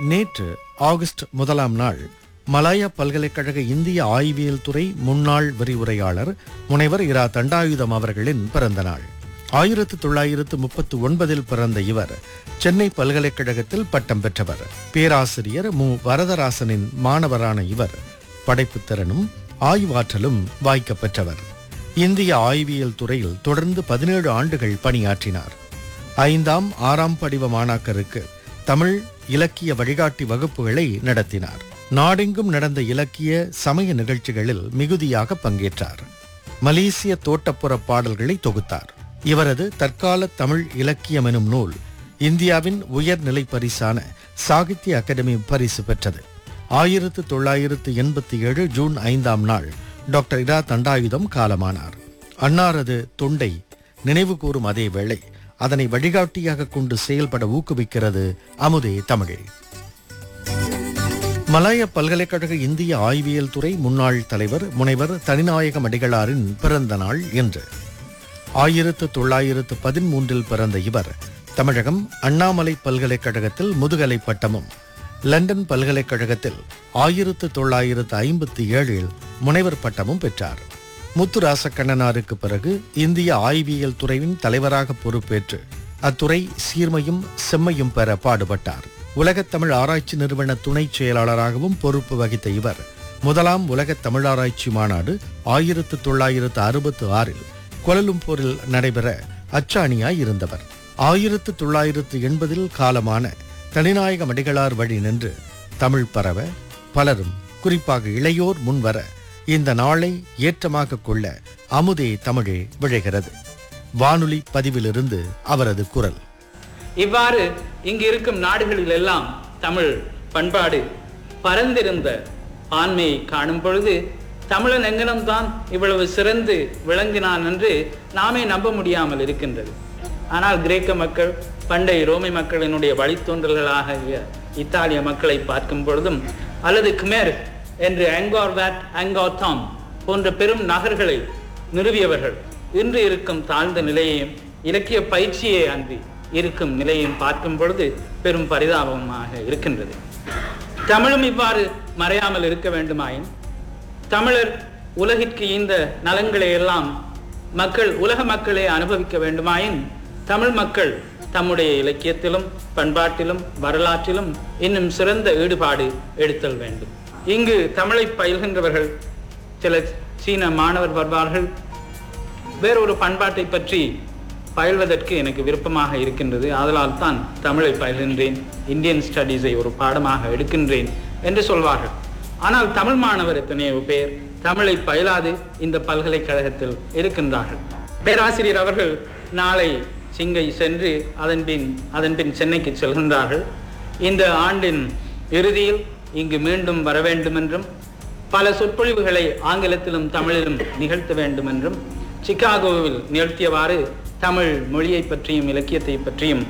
நேற்று ஆகஸ்ட் முதலாம் நாள் மலாயா பல்கலைக்கழக இந்திய ஆய்வியல் துறை முன்னாள் விரிவுரையாளர் முனைவர் இரா தண்டாயுதம் அவர்களின் பிறந்த நாள் ஆயிரத்து தொள்ளாயிரத்து முப்பத்து ஒன்பதில் பிறந்த இவர் சென்னை பல்கலைக்கழகத்தில் பட்டம் பெற்றவர் பேராசிரியர் மு வரதராசனின் மாணவரான இவர் படைப்புத் திறனும் ஆய்வாற்றலும் வாய்க்கப் பெற்றவர் இந்திய ஆய்வியல் துறையில் தொடர்ந்து பதினேழு ஆண்டுகள் பணியாற்றினார் ஐந்தாம் ஆறாம் படிவ மாணாக்கருக்கு தமிழ் இலக்கிய வழிகாட்டி வகுப்புகளை நடத்தினார் நாடெங்கும் நடந்த இலக்கிய சமய நிகழ்ச்சிகளில் மிகுதியாக பங்கேற்றார் மலேசிய தோட்டப்புற பாடல்களை தொகுத்தார் இவரது தற்கால தமிழ் இலக்கியம் எனும் நூல் இந்தியாவின் உயர்நிலை பரிசான சாகித்ய அகாடமி பரிசு பெற்றது ஆயிரத்து தொள்ளாயிரத்து எண்பத்தி ஏழு ஜூன் ஐந்தாம் நாள் டாக்டர் இரா தண்டாயுதம் காலமானார் அன்னாரது தொண்டை நினைவு கூறும் அதே வேளை அதனை வழிகாட்டியாக கொண்டு செயல்பட ஊக்குவிக்கிறது அமுதே தமிழே மலாய பல்கலைக்கழக இந்திய ஆய்வியல் துறை முன்னாள் தலைவர் முனைவர் தனிநாயகம் அடிகளாரின் பிறந்த நாள் என்று ஆயிரத்து தொள்ளாயிரத்து பதிமூன்றில் பிறந்த இவர் தமிழகம் அண்ணாமலை பல்கலைக்கழகத்தில் முதுகலை பட்டமும் லண்டன் பல்கலைக்கழகத்தில் ஆயிரத்து தொள்ளாயிரத்து ஐம்பத்தி ஏழில் முனைவர் பட்டமும் பெற்றார் முத்துராசக்கண்ணனாருக்கு பிறகு இந்திய ஆய்வியல் துறையின் தலைவராக பொறுப்பேற்று அத்துறை சீர்மையும் செம்மையும் பெற பாடுபட்டார் உலகத் தமிழ் ஆராய்ச்சி நிறுவன துணைச் செயலாளராகவும் பொறுப்பு வகித்த இவர் முதலாம் உலகத் தமிழாராய்ச்சி மாநாடு ஆயிரத்து தொள்ளாயிரத்து அறுபத்து ஆறில் கோலலும்பூரில் நடைபெற அச்சாணியாய் இருந்தவர் ஆயிரத்து தொள்ளாயிரத்து எண்பதில் காலமான தனிநாயகம் அடிகளார் வழி நின்று தமிழ் பரவ பலரும் குறிப்பாக இளையோர் முன்வர இந்த நாளை ஏற்றமாக கொள்ள அமுதே தமிழே விழைகிறது வானொலி பதிவிலிருந்து அவரது குரல் இவ்வாறு இங்கு இருக்கும் நாடுகளில் எல்லாம் தமிழ் பண்பாடு பரந்திருந்த ஆண்மையை காணும் பொழுது தமிழன் எங்கனம்தான் இவ்வளவு சிறந்து விளங்கினான் என்று நாமே நம்ப முடியாமல் இருக்கின்றது ஆனால் கிரேக்க மக்கள் பண்டைய ரோமை மக்களினுடைய வழித்தோன்றல்களாகிய இத்தாலிய மக்களை பார்க்கும் பொழுதும் அல்லது குமேர் என்று அங்கோர் வேட் அங்கோதாம் போன்ற பெரும் நகர்களை நிறுவியவர்கள் இன்று இருக்கும் தாழ்ந்த நிலையையும் இலக்கிய பயிற்சியை அன்றி இருக்கும் நிலையையும் பார்க்கும் பொழுது பெரும் பரிதாபமாக இருக்கின்றது தமிழும் இவ்வாறு மறையாமல் இருக்க வேண்டுமாயின் தமிழர் உலகிற்கு இந்த நலன்களை எல்லாம் மக்கள் உலக மக்களே அனுபவிக்க வேண்டுமாயின் தமிழ் மக்கள் தம்முடைய இலக்கியத்திலும் பண்பாட்டிலும் வரலாற்றிலும் இன்னும் சிறந்த ஈடுபாடு எடுத்தல் வேண்டும் இங்கு தமிழை பயில்கின்றவர்கள் சில சீன மாணவர் வருவார்கள் வேறொரு பண்பாட்டை பற்றி பயில்வதற்கு எனக்கு விருப்பமாக இருக்கின்றது ஆதலால் தான் தமிழை பயில்கின்றேன் இந்தியன் ஸ்டடீஸை ஒரு பாடமாக எடுக்கின்றேன் என்று சொல்வார்கள் ஆனால் தமிழ் மாணவர் எத்தனையோ பேர் தமிழை பயிலாது இந்த பல்கலைக்கழகத்தில் இருக்கின்றார்கள் பேராசிரியர் அவர்கள் நாளை சிங்கை சென்று அதன் பின் அதன் பின் சென்னைக்கு செல்கின்றார்கள் இந்த ஆண்டின் இறுதியில் இங்கு மீண்டும் வர வேண்டும் என்றும் பல சொற்பொழிவுகளை ஆங்கிலத்திலும் தமிழிலும் நிகழ்த்த வேண்டும் என்றும் சிகாகோவில் நிகழ்த்தியவாறு தமிழ் மொழியை பற்றியும் இலக்கியத்தை பற்றியும்